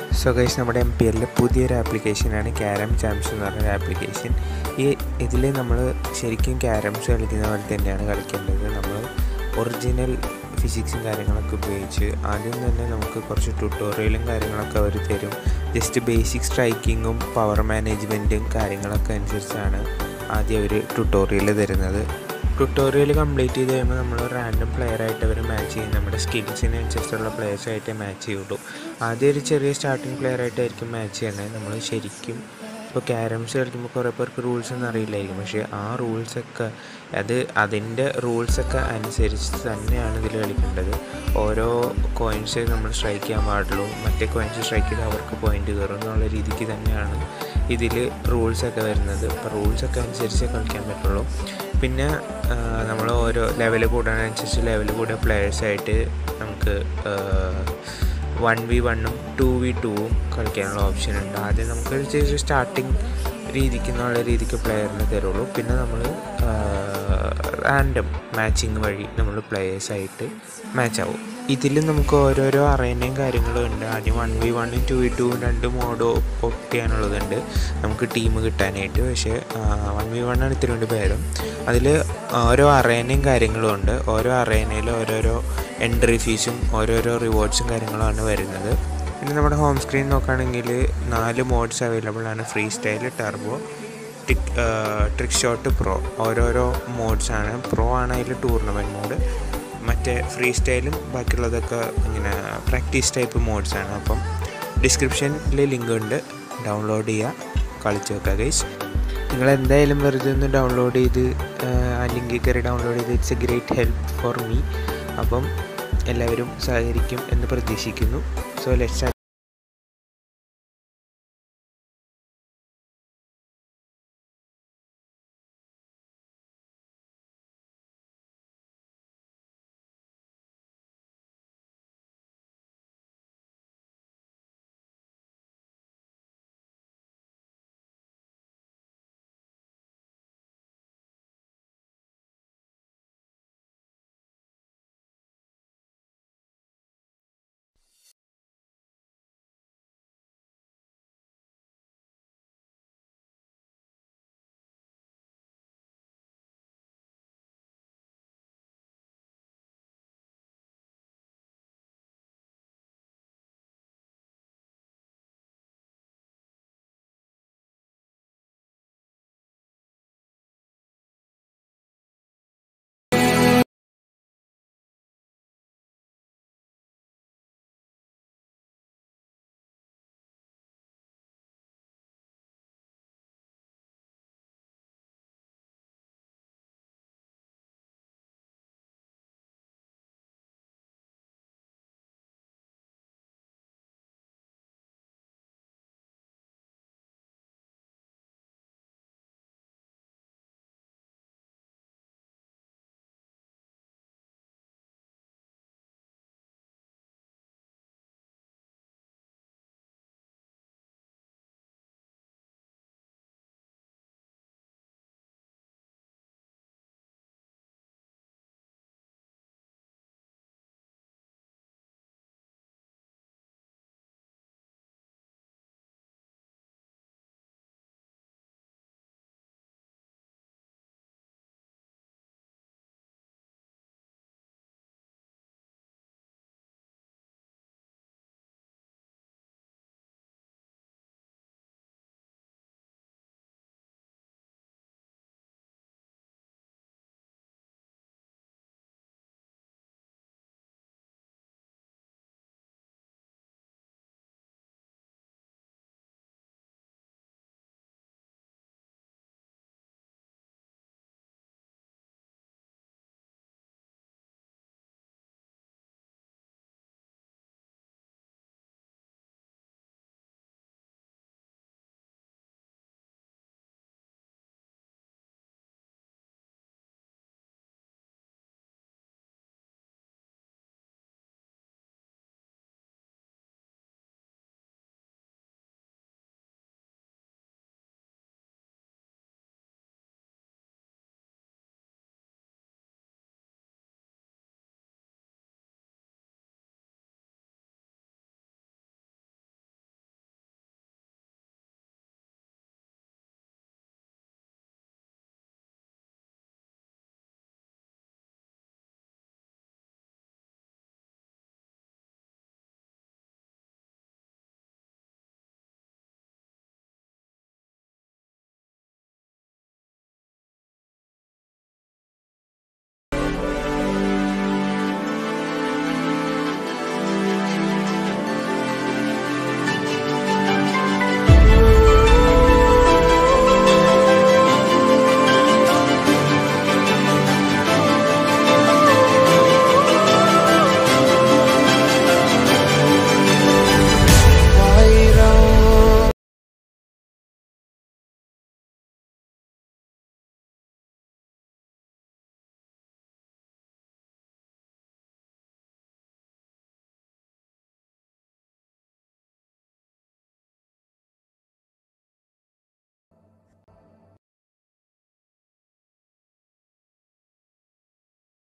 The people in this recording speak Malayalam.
സോ ഗൈസ് നമ്മുടെ എം പി എല്ലിൽ പുതിയൊരു ആപ്ലിക്കേഷനാണ് ക്യാരം ചാംസ് എന്ന് പറഞ്ഞൊരു ആപ്ലിക്കേഷൻ ഈ ഇതിൽ നമ്മൾ ശരിക്കും ക്യാരംസ് കളിക്കുന്ന പോലെ തന്നെയാണ് കളിക്കേണ്ടത് നമ്മൾ ഒറിജിനൽ ഫിസിക്സും കാര്യങ്ങളൊക്കെ ഉപയോഗിച്ച് ആദ്യം തന്നെ നമുക്ക് കുറച്ച് ട്യൂട്ടോറിയലും കാര്യങ്ങളൊക്കെ അവർ തരും ജസ്റ്റ് ബേസിക് സ്ട്രൈക്കിങ്ങും പവർ മാനേജ്മെൻറ്റും കാര്യങ്ങളൊക്കെ അനുസരിച്ചാണ് ആദ്യം അവർ ട്യൂട്ടോറിയൽ തരുന്നത് ട്യൂട്ടോറിയൽ കംപ്ലീറ്റ് ചെയ്ത് കഴിയുമ്പോൾ നമ്മൾ റാൻഡം പ്ലെയറായിട്ട് അവർ മാച്ച് ചെയ്യും നമ്മുടെ സ്കിൽസിനനുസരിച്ചുള്ള പ്ലെയേഴ്സായിട്ട് മാച്ച് ചെയ്യുള്ളൂ ആദ്യം ഒരു ചെറിയ സ്റ്റാർട്ടിങ് പ്ലെയറായിട്ടായിരിക്കും മാച്ച് ചെയ്യുന്നത് നമ്മൾ ശരിക്കും ഇപ്പോൾ ക്യാരംസ് കളിക്കുമ്പോൾ കുറേ പേർക്ക് റൂൾസ് ഒന്നും അറിയില്ലായിരിക്കും പക്ഷേ ആ റൂൾസൊക്കെ അത് അതിൻ്റെ റൂൾസൊക്കെ അനുസരിച്ച് തന്നെയാണ് ഇതിൽ കളിക്കേണ്ടത് ഓരോ കോയിൻസ് നമ്മൾ സ്ട്രൈക്ക് ചെയ്യാൻ പാടുള്ളൂ മറ്റേ കോയിൻസ് സ്ട്രൈക്ക് ചെയ്ത് അവർക്ക് പോയിന്റ് കയറും എന്നുള്ള രീതിക്ക് തന്നെയാണ് ഇതിൽ റൂൾസൊക്കെ വരുന്നത് അപ്പോൾ റൂൾസൊക്കെ അനുസരിച്ച് കളിക്കാൻ പറ്റുള്ളൂ പിന്നെ നമ്മൾ ഓരോ ലെവൽ കൂടുന്നതിനനുസരിച്ച് ലെവൽ കൂടിയ പ്ലെയേഴ്സായിട്ട് നമുക്ക് വൺ വി വണ്ണും ടു വി ടൂവും കളിക്കാനുള്ള ഓപ്ഷൻ ഉണ്ട് ആദ്യം നമുക്ക് ചെറിയ സ്റ്റാർട്ടിങ് രീതിക്ക് എന്നുള്ള രീതിക്ക് പ്ലെയറിന് തരുള്ളൂ പിന്നെ നമ്മൾ റാൻഡം മാച്ചിങ് വഴി നമ്മൾ പ്ലെയേഴ്സായിട്ട് മാച്ച് ആവും ഇതിൽ നമുക്ക് ഓരോരോ അറേനയും കാര്യങ്ങളും ഉണ്ട് ആദ്യം വൺ വി വണ്ണും ടു വി ടൂവും രണ്ട് മോഡ് ഓപ്റ്റ് ചെയ്യാനുള്ളതുണ്ട് നമുക്ക് ടീം കിട്ടാനായിട്ട് പക്ഷേ വൺ വി വണ്ണാണ് ഇത്തിരി വേണ്ടി ഭേദം അതിൽ ഓരോ അറേനയും കാര്യങ്ങളും ഉണ്ട് ഓരോ അറേനയിൽ ഓരോരോ എൻട്രി ഫീസും ഓരോരോ റിവാർഡ്സും കാര്യങ്ങളുമാണ് വരുന്നത് പിന്നെ നമ്മുടെ ഹോം സ്ക്രീൻ നോക്കുകയാണെങ്കിൽ നാല് മോഡ്സ് അവൈലബിൾ ആണ് free style turbo tick trick shot pro ഓരോരോ മോഡ്സാണ് പ്രോ ആണ് അതിൽ ടൂർണമെൻറ്റ് മോഡ് മറ്റേ ഫ്രീ സ്റ്റൈലും ബാക്കിയുള്ളതൊക്കെ ഇങ്ങനെ പ്രാക്ടീസ് ടൈപ്പ് മോഡ്സാണ് അപ്പം ഡിസ്ക്രിപ്ഷനിൽ ലിങ്ക് ഉണ്ട് ഡൗൺലോഡ് ചെയ്യുക കളിച്ച് വെക്കുക ഗൈസ് നിങ്ങൾ എന്തായാലും വെറുതെ ഒന്ന് ഡൗൺലോഡ് ചെയ്ത് ആ ലിങ്കിൽ കയറി ഡൗൺലോഡ് ചെയ്ത് it's a great help for me അപ്പം എല്ലാവരും സഹകരിക്കും എന്ന് പ്രതീക്ഷിക്കുന്നു സോ ലെറ്റ്സ്